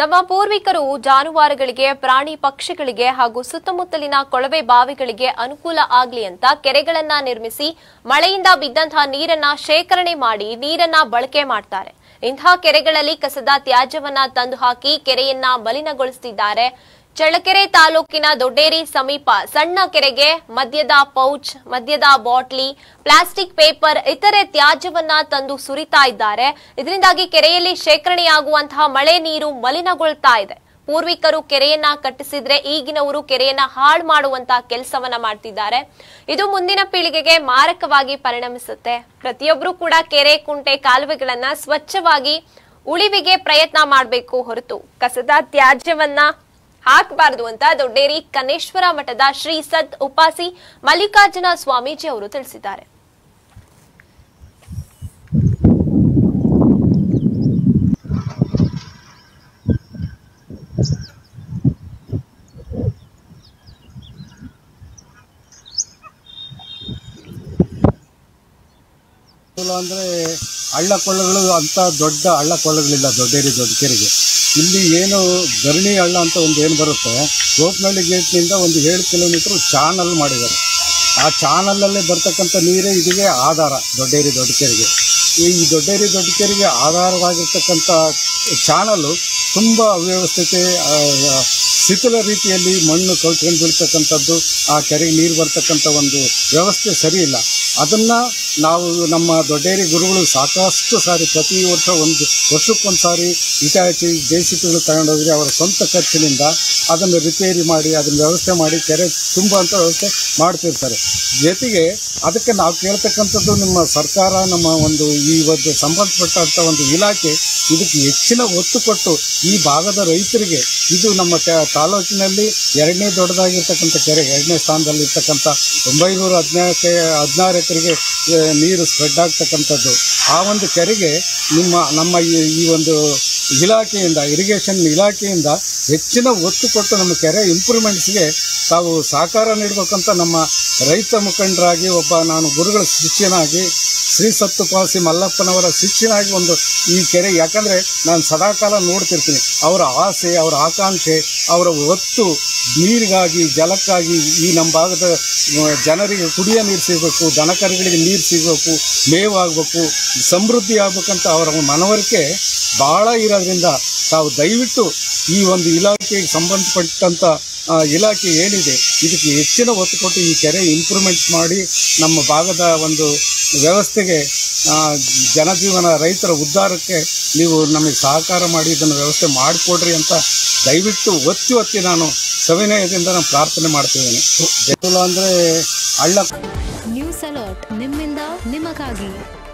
ನಮ್ಮ ಪೂರ್ವಿಕರು ಜಾನುವಾರುಗಳಿಗೆ ಪ್ರಾಣಿ ಪಕ್ಷಿಗಳಿಗೆ ಹಾಗೂ ಸುತ್ತಮುತ್ತಲಿನ ಕೊಳವೆ ಬಾವಿಗಳಿಗೆ ಅನುಕೂಲ ಆಗ್ಲಿ ಅಂತ ಕೆರೆಗಳನ್ನ ನಿರ್ಮಿಸಿ ಮಳೆಯಿಂದ ಬಿದ್ದಂತಹ ನೀರನ್ನ ಶೇಖರಣೆ ಮಾಡಿ ನೀರನ್ನ ಬಳಕೆ ಮಾಡ್ತಾರೆ ಇಂತಹ ಕೆರೆಗಳಲ್ಲಿ ಕಸದ ತ್ಯಾಜ್ಯವನ್ನ ತಂದು ಹಾಕಿ ಕೆರೆಯನ್ನ ಮಲಿನಗೊಳಿಸುತ್ತಿದ್ದಾರೆ ಚಳ್ಳಕೆರೆ ತಾಲೂಕಿನ ದೊಡ್ಡೇರಿ ಸಮೀಪ ಸಣ್ಣ ಕೆರೆಗೆ ಮದ್ಯದ ಪೌಚ್ ಮದ್ಯದ ಬಾಟ್ಲಿ ಪ್ಲಾಸ್ಟಿಕ್ ಪೇಪರ್ ಇತರೆ ತ್ಯಾಜ್ಯವನ್ನ ತಂದು ಸುರಿತಾ ಇದ್ದಾರೆ ಇದರಿಂದಾಗಿ ಕೆರೆಯಲ್ಲಿ ಶೇಖರಣೆಯಾಗುವಂತಹ ಮಳೆ ನೀರು ಮಲಿನಗೊಳ್ತಾ ಇದೆ ಪೂರ್ವಿಕರು ಕೆರೆಯನ್ನ ಕಟ್ಟಿಸಿದ್ರೆ ಈಗಿನವರು ಕೆರೆಯನ್ನ ಹಾಳು ಮಾಡುವಂತಹ ಕೆಲಸವನ್ನ ಮಾಡ್ತಿದ್ದಾರೆ ಇದು ಮುಂದಿನ ಪೀಳಿಗೆಗೆ ಮಾರಕವಾಗಿ ಪರಿಣಮಿಸುತ್ತೆ ಪ್ರತಿಯೊಬ್ಬರು ಕೂಡ ಕೆರೆ ಕುಂಟೆ ಕಾಲುವೆಗಳನ್ನ ಸ್ವಚ್ಛವಾಗಿ ಉಳಿವಿಗೆ ಪ್ರಯತ್ನ ಮಾಡಬೇಕು ಹೊರತು ಕಸದ ತ್ಯಾಜ್ಯವನ್ನ ಹಾಕಬಾರದು ಅಂತ ದೊಡ್ಡೇರಿ ಕನೇಶ್ವರ ಮಠದ ಶ್ರೀ ಸತ್ ಉಪಾಸಿ ಮಲ್ಲಿಕಾರ್ಜುನ ಸ್ವಾಮೀಜಿ ಅವರು ತಿಳಿಸಿದ್ದಾರೆ ಅನುಕೂಲ ಅಂದರೆ ಹಳ್ಳ ಕೊಳ್ಳಗಳು ಅಂತ ದೊಡ್ಡ ಹಳ್ಳ ಕೊಳ್ಳಗಳಿಲ್ಲ ದೊಡ್ಡೇರಿ ದೊಡ್ಡ ಕೆರೆಗೆ ಇಲ್ಲಿ ಏನು ಗರಣಿ ಹಳ್ಳ ಅಂತ ಒಂದು ಏನು ಬರುತ್ತೆ ಗೋಪನಹಳ್ಳಿ ಗೇಟ್ನಿಂದ ಒಂದು ಏಳು ಕಿಲೋಮೀಟ್ರ್ ಚಾನಲ್ ಮಾಡಿದ್ದಾರೆ ಆ ಚಾನಲಲ್ಲೇ ಬರ್ತಕ್ಕಂಥ ನೀರೇ ಇದಿಗೆ ಆಧಾರ ದೊಡ್ಡೇರಿ ದೊಡ್ಡ ಕೆರೆಗೆ ಈ ದೊಡ್ಡೇರಿ ದೊಡ್ಡ ಕೆರೆಗೆ ಆಧಾರವಾಗಿರ್ತಕ್ಕಂಥ ಚಾನಲ್ಲು ತುಂಬ ಅವ್ಯವಸ್ಥತೆ ಆ, ಆ, ಶಿಥಿಲ ರೀತಿಯಲ್ಲಿ ಮಣ್ಣು ಕಲ್ತ್ಕೊಂಡು ಬೀಳ್ತಕ್ಕಂಥದ್ದು ಆ ಕೆರೆಗೆ ನೀರು ಬರ್ತಕ್ಕಂಥ ಒಂದು ವ್ಯವಸ್ಥೆ ಸರಿ ಇಲ್ಲ ಅದನ್ನು ನಾವು ನಮ್ಮ ದೊಡ್ಡೇರಿ ಗುರುಗಳು ಸಾಕಷ್ಟು ಸಾರಿ ಪ್ರತಿ ವರ್ಷ ಒಂದು ವರ್ಷಕ್ಕೊಂದು ಸಾರಿ ಇಟಾಚಿ ಜೆ ಸಿ ಪಿಗಳು ತಗೊಂಡೋದ್ರೆ ಅವರ ಸ್ವಂತ ಖರ್ಚಿನಿಂದ ಅದನ್ನು ರಿಪೇರಿ ಮಾಡಿ ಅದನ್ನು ವ್ಯವಸ್ಥೆ ಮಾಡಿ ಕೆರೆ ತುಂಬುವಂಥ ವ್ಯವಸ್ಥೆ ಮಾಡ್ತಿರ್ತಾರೆ ಜೊತೆಗೆ ಅದಕ್ಕೆ ನಾವು ಕೇಳ್ತಕ್ಕಂಥದ್ದು ನಿಮ್ಮ ಸರ್ಕಾರ ನಮ್ಮ ಒಂದು ಈ ಒಂದು ಸಂಬಂಧಪಟ್ಟಂಥ ಒಂದು ಇಲಾಖೆ ಇದಕ್ಕೆ ಹೆಚ್ಚಿನ ಒತ್ತು ಕೊಟ್ಟು ಈ ಭಾಗದ ರೈತರಿಗೆ ಇದು ನಮ್ಮ ತ- ತಾಲೂಕಿನಲ್ಲಿ ಎರಡನೇ ದೊಡ್ಡದಾಗಿರ್ತಕ್ಕಂಥ ಕೆರೆ ಎರಡನೇ ಸ್ಥಾನದಲ್ಲಿರ್ತಕ್ಕಂಥ ಒಂಬೈನೂರ ಹದಿನಾಲ್ಕು ಹದಿನಾರು ಎಕರೆಗೆ ಆ, ನೀರು ಸ್ಪ್ರೆಡ್ ಆಗ್ತಕ್ಕಂಥದ್ದು ಆ ಒಂದು ಕೆರೆಗೆ ನಿಮ್ಮ ನಮ್ಮ ಈ ಈ ಒಂದು ಇಲಾಖೆಯಿಂದ ಇರಿಗೇಷನ್ ಇಲಾಖೆಯಿಂದ ಹೆಚ್ಚಿನ ಒತ್ತು ಕೊಟ್ಟು ನಮ್ಮ ಕೆರೆ ಇಂಪ್ರೂವ್ಮೆಂಟ್ಸ್ಗೆ ತಾವು ಸಹಕಾರ ನೀಡಬೇಕಂತ ನಮ್ಮ ರೈತ ಮುಖಂಡರಾಗಿ ಒಬ್ಬ ನಾನು ಗುರುಗಳ ಶಿಷ್ಯನಾಗಿ ಶ್ರೀ ಸತ್ತುಪಾಸಿ ಮಲ್ಲಪ್ಪನವರ ಶಿಷ್ಯನಾಗಿ ಒಂದು ಈ ಕೆರೆ ಯಾಕಂದರೆ ನಾನು ಸದಾಕಾಲ ನೋಡ್ತಿರ್ತೀನಿ ಅವರ ಆಸೆ ಅವರ ಆಕಾಂಕ್ಷೆ ಅವರ ಒತ್ತು ನೀರಿಗಾಗಿ ಜಲಕ್ಕಾಗಿ ಈ ನಮ್ಮ ಭಾಗದ ಆ, ಜನರಿಗೆ ಕುಡಿಯೋ ನೀರು ಸಿಗಬೇಕು ದನಕರುಗಳಿಗೆ ನೀರು ಸಿಗಬೇಕು ಮೇವಾಗಬೇಕು ಸಮೃದ್ಧಿ ಆಗ್ಬೇಕಂತ ಅವರ ಮನವರಿಕೆ ಭಾಳ ಇರೋದ್ರಿಂದ ತಾವು ದಯವಿಟ್ಟು ಈ ಒಂದು ಇಲಾಖೆಗೆ ಸಂಬಂಧಪಟ್ಟಂಥ ಆ, ಇಲಾಖೆ ಏನಿದೆ ಇದಕ್ಕೆ ಹೆಚ್ಚಿನ ಒತ್ತು ಕೊಟ್ಟು ಈ ಕೆರೆ ಇಂಪ್ರೂವ್ಮೆಂಟ್ ಮಾಡಿ ನಮ್ಮ ಭಾಗದ ಒಂದು ವ್ಯವಸ್ಥೆಗೆ ಆ, ಜನಜೀವನ ರೈತರ ಉದ್ಧಾರಕ್ಕೆ ನೀವು ನಮಗೆ ಸಹಕಾರ ಮಾಡಿ ಇದನ್ನು ವ್ಯವಸ್ಥೆ ಮಾಡಿಕೊಡ್ರಿ ಅಂತ ದಯವಿಟ್ಟು ಒತ್ತಿ ಒತ್ತಿ ನಾನು ಸವಿನಯದಿಂದ ನಾನು ಪ್ರಾರ್ಥನೆ ಮಾಡ್ತಿದ್ದೇನೆ ಜಗಳ ಅಂದರೆ ಹಳ್ಳ ನ್ಯೂಸ್ ಅಲರ್ಟ್ ನಿಮ್ಮಿಂದ ನಿಮಗಾಗಿ